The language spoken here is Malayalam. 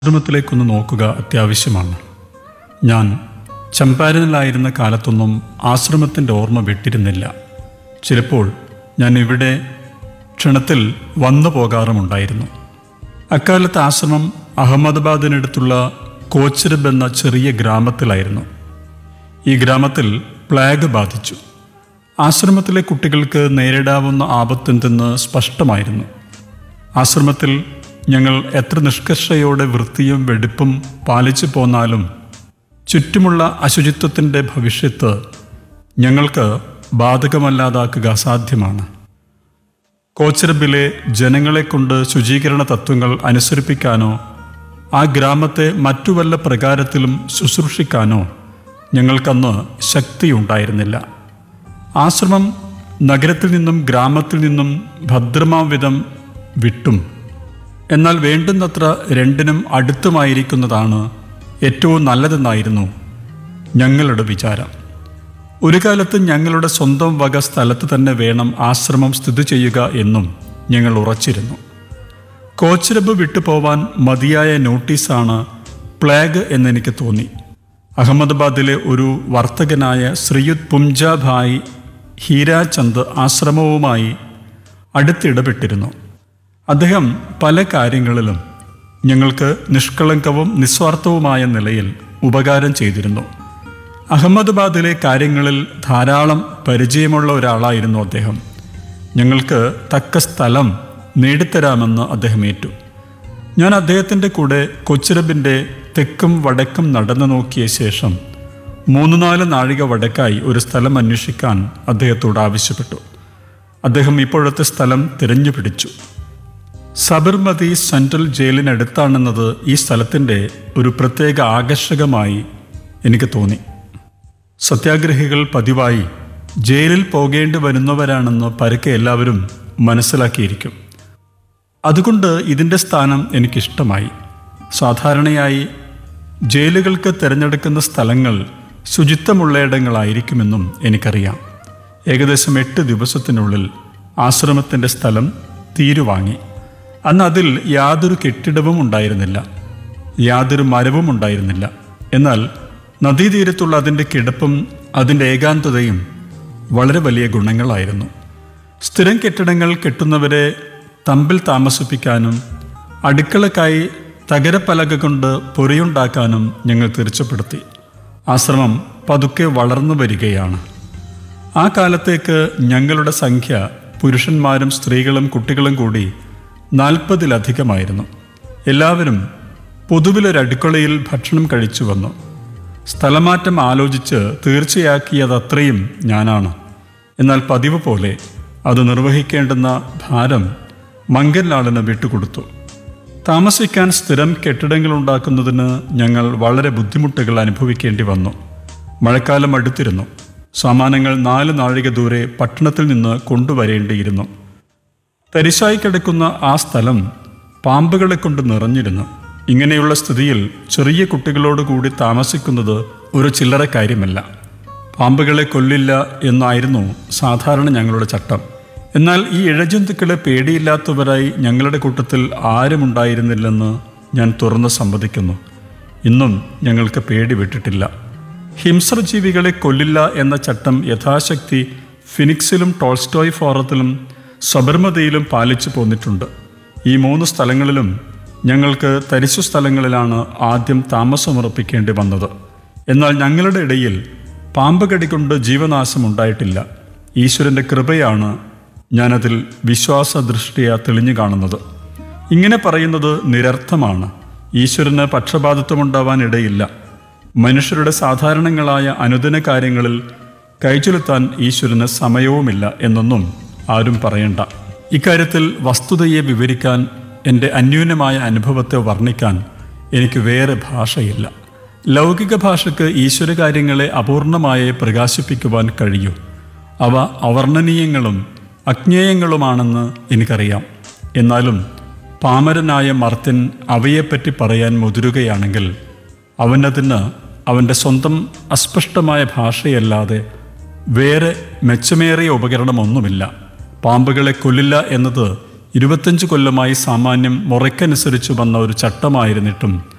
ആശ്രമത്തിലേക്കൊന്ന് നോക്കുക അത്യാവശ്യമാണ് ഞാൻ ചമ്പാരനിലായിരുന്ന കാലത്തൊന്നും ആശ്രമത്തിൻ്റെ ഓർമ്മ വിട്ടിരുന്നില്ല ചിലപ്പോൾ ഞാൻ ഇവിടെ ക്ഷണത്തിൽ വന്നു പോകാറുമുണ്ടായിരുന്നു അക്കാലത്ത് ആശ്രമം അഹമ്മദാബാദിനടുത്തുള്ള കോച്ചരബ് എന്ന ചെറിയ ഗ്രാമത്തിലായിരുന്നു ഈ ഗ്രാമത്തിൽ പ്ലാഗ് ബാധിച്ചു ആശ്രമത്തിലെ കുട്ടികൾക്ക് നേരിടാവുന്ന ആപത്തെന്തെന്ന് സ്പഷ്ടമായിരുന്നു ആശ്രമത്തിൽ ഞങ്ങൾ എത്ര നിഷ്കർഷയോടെ വൃത്തിയും വെടിപ്പും പാലിച്ചു പോന്നാലും ചുറ്റുമുള്ള അശുചിത്വത്തിൻ്റെ ഭവിഷ്യത്ത് ഞങ്ങൾക്ക് ബാധകമല്ലാതാക്കുക അസാധ്യമാണ് കോച്ചരബിലെ ജനങ്ങളെ കൊണ്ട് ശുചീകരണ തത്വങ്ങൾ അനുസരിപ്പിക്കാനോ ആ ഗ്രാമത്തെ മറ്റു വല്ല പ്രകാരത്തിലും ശുശ്രൂഷിക്കാനോ ഞങ്ങൾക്കന്ന് ശക്തിയുണ്ടായിരുന്നില്ല ആശ്രമം നഗരത്തിൽ നിന്നും ഗ്രാമത്തിൽ നിന്നും ഭദ്രമാം വിധം വിട്ടും എന്നാൽ വേണ്ടുന്നത്ര രണ്ടിനും അടുത്തുമായിരിക്കുന്നതാണ് ഏറ്റവും നല്ലതെന്നായിരുന്നു ഞങ്ങളുടെ വിചാരം ഒരു കാലത്ത് ഞങ്ങളുടെ സ്വന്തം വക സ്ഥലത്ത് തന്നെ വേണം ആശ്രമം സ്ഥിതി ചെയ്യുക എന്നും ഞങ്ങൾ ഉറച്ചിരുന്നു കോച്ചിരബ് വിട്ടുപോവാൻ മതിയായ നോട്ടീസാണ് പ്ലാഗ് എന്നെനിക്ക് തോന്നി അഹമ്മദാബാദിലെ ഒരു വർത്തകനായ ശ്രീയുത് പുംജാഭായ് ഹീരാചന്ദ് ആശ്രമവുമായി അടുത്തിടപെട്ടിരുന്നു അദ്ദേഹം പല കാര്യങ്ങളിലും ഞങ്ങൾക്ക് നിഷ്കളങ്കവും നിസ്വാർത്ഥവുമായ നിലയിൽ ഉപകാരം ചെയ്തിരുന്നു അഹമ്മദാബാദിലെ കാര്യങ്ങളിൽ ധാരാളം പരിചയമുള്ള ഒരാളായിരുന്നു അദ്ദേഹം ഞങ്ങൾക്ക് തക്ക സ്ഥലം നേടിത്തരാമെന്ന് അദ്ദേഹം ഏറ്റു ഞാൻ അദ്ദേഹത്തിൻ്റെ കൂടെ കൊച്ചിരബിൻ്റെ തെക്കും വടക്കും നടന്നു നോക്കിയ ശേഷം മൂന്ന് നാല് നാഴിക വടക്കായി ഒരു സ്ഥലം അന്വേഷിക്കാൻ അദ്ദേഹത്തോട് ആവശ്യപ്പെട്ടു അദ്ദേഹം ഇപ്പോഴത്തെ സ്ഥലം തിരഞ്ഞു പിടിച്ചു സബർമതി സെൻട്രൽ ജയിലിനടുത്താണെന്നത് ഈ സ്ഥലത്തിൻ്റെ ഒരു പ്രത്യേക ആകർഷകമായി എനിക്ക് തോന്നി സത്യാഗ്രഹികൾ പതിവായി ജയിലിൽ പോകേണ്ടി വരുന്നവരാണെന്ന് പരക്കെ എല്ലാവരും മനസ്സിലാക്കിയിരിക്കും അതുകൊണ്ട് ഇതിൻ്റെ സ്ഥാനം എനിക്കിഷ്ടമായി സാധാരണയായി ജയിലുകൾക്ക് തിരഞ്ഞെടുക്കുന്ന സ്ഥലങ്ങൾ ശുചിത്വമുള്ളയിടങ്ങളായിരിക്കുമെന്നും എനിക്കറിയാം ഏകദേശം എട്ട് ദിവസത്തിനുള്ളിൽ ആശ്രമത്തിൻ്റെ സ്ഥലം തീരുവാങ്ങി അന്ന് അതിൽ യാതൊരു കെട്ടിടവും ഉണ്ടായിരുന്നില്ല യാതൊരു മരവും ഉണ്ടായിരുന്നില്ല എന്നാൽ നദീതീരത്തുള്ള അതിൻ്റെ കിടപ്പും അതിൻ്റെ ഏകാന്തതയും വളരെ വലിയ ഗുണങ്ങളായിരുന്നു സ്ഥിരം കെട്ടിടങ്ങൾ കെട്ടുന്നവരെ തമ്പിൽ താമസിപ്പിക്കാനും അടുക്കളക്കായി തകരപ്പലക കൊണ്ട് പൊറിയുണ്ടാക്കാനും ഞങ്ങൾ തീർച്ചപ്പെടുത്തി ആശ്രമം പതുക്കെ വളർന്നു വരികയാണ് ആ കാലത്തേക്ക് ഞങ്ങളുടെ സംഖ്യ പുരുഷന്മാരും സ്ത്രീകളും കുട്ടികളും കൂടി നാൽപ്പതിലധികമായിരുന്നു എല്ലാവരും പൊതുവിലൊരു അടുക്കളയിൽ ഭക്ഷണം കഴിച്ചു വന്നു സ്ഥലമാറ്റം ആലോചിച്ച് തീർച്ചയാക്കിയതത്രയും ഞാനാണ് എന്നാൽ പതിവ് പോലെ അത് നിർവഹിക്കേണ്ടുന്ന ഭാരം മങ്കൻലാളിന് വിട്ടുകൊടുത്തു താമസിക്കാൻ സ്ഥിരം കെട്ടിടങ്ങൾ ഉണ്ടാക്കുന്നതിന് ഞങ്ങൾ വളരെ ബുദ്ധിമുട്ടുകൾ അനുഭവിക്കേണ്ടി വന്നു മഴക്കാലം അടുത്തിരുന്നു സാമാനങ്ങൾ നാല് നാഴിക ദൂരെ പട്ടണത്തിൽ നിന്ന് കൊണ്ടുവരേണ്ടിയിരുന്നു തരിശായി കിടക്കുന്ന ആ സ്ഥലം പാമ്പുകളെ കൊണ്ട് നിറഞ്ഞിരുന്നു ഇങ്ങനെയുള്ള സ്ഥിതിയിൽ ചെറിയ കുട്ടികളോട് കൂടി താമസിക്കുന്നത് ഒരു ചില്ലറ കാര്യമല്ല പാമ്പുകളെ കൊല്ലില്ല എന്നായിരുന്നു സാധാരണ ഞങ്ങളുടെ ചട്ടം എന്നാൽ ഈ ഇഴജന്തുക്കളെ പേടിയില്ലാത്തവരായി ഞങ്ങളുടെ കൂട്ടത്തിൽ ആരുമുണ്ടായിരുന്നില്ലെന്ന് ഞാൻ തുറന്ന് സമ്മതിക്കുന്നു ഇന്നും ഞങ്ങൾക്ക് പേടി വിട്ടിട്ടില്ല ഹിംസ്രജീവികളെ കൊല്ലില്ല എന്ന ചട്ടം യഥാശക്തി ഫിനിക്സിലും ടോൾസ്റ്റോയ് ഫോറത്തിലും സബർമതിയിലും പാലിച്ചു പോന്നിട്ടുണ്ട് ഈ മൂന്ന് സ്ഥലങ്ങളിലും ഞങ്ങൾക്ക് തരിശു സ്ഥലങ്ങളിലാണ് ആദ്യം താമസമുറപ്പിക്കേണ്ടി വന്നത് എന്നാൽ ഞങ്ങളുടെ ഇടയിൽ പാമ്പ് കടികൊണ്ട് ജീവനാശം ഉണ്ടായിട്ടില്ല ഈശ്വരൻ്റെ കൃപയാണ് ഞാനതിൽ വിശ്വാസദൃഷ്ടിയ തെളിഞ്ഞു കാണുന്നത് ഇങ്ങനെ പറയുന്നത് നിരർത്ഥമാണ് ഈശ്വരന് പക്ഷപാതിത്വമുണ്ടാവാൻ ഇടയില്ല മനുഷ്യരുടെ സാധാരണങ്ങളായ അനുദിന കാര്യങ്ങളിൽ കൈചെലുത്താൻ ഈശ്വരന് സമയവുമില്ല എന്നൊന്നും ആരും പറയണ്ട ഇക്കാര്യത്തിൽ വസ്തുതയെ വിവരിക്കാൻ എൻ്റെ അന്യൂനമായ അനുഭവത്തെ വർണ്ണിക്കാൻ എനിക്ക് വേറെ ഭാഷയില്ല ലൗകിക ഭാഷയ്ക്ക് ഈശ്വര കാര്യങ്ങളെ അപൂർണമായി പ്രകാശിപ്പിക്കുവാൻ കഴിയൂ അവ അവർണ്ണനീയങ്ങളും അജ്ഞേയങ്ങളുമാണെന്ന് എനിക്കറിയാം എന്നാലും പാമരനായ മർത്യൻ അവയെപ്പറ്റി പറയാൻ മുതിരുകയാണെങ്കിൽ അവനതിന് അവൻ്റെ സ്വന്തം അസ്പഷ്ടമായ ഭാഷയല്ലാതെ വേറെ മെച്ചമേറിയ ഉപകരണമൊന്നുമില്ല പാമ്പുകളെ കൊല്ലില്ല എന്നത് ഇരുപത്തഞ്ച് കൊല്ലമായി സാമാന്യം മുറയ്ക്കനുസരിച്ച് വന്ന ഒരു ചട്ടമായിരുന്നിട്ടും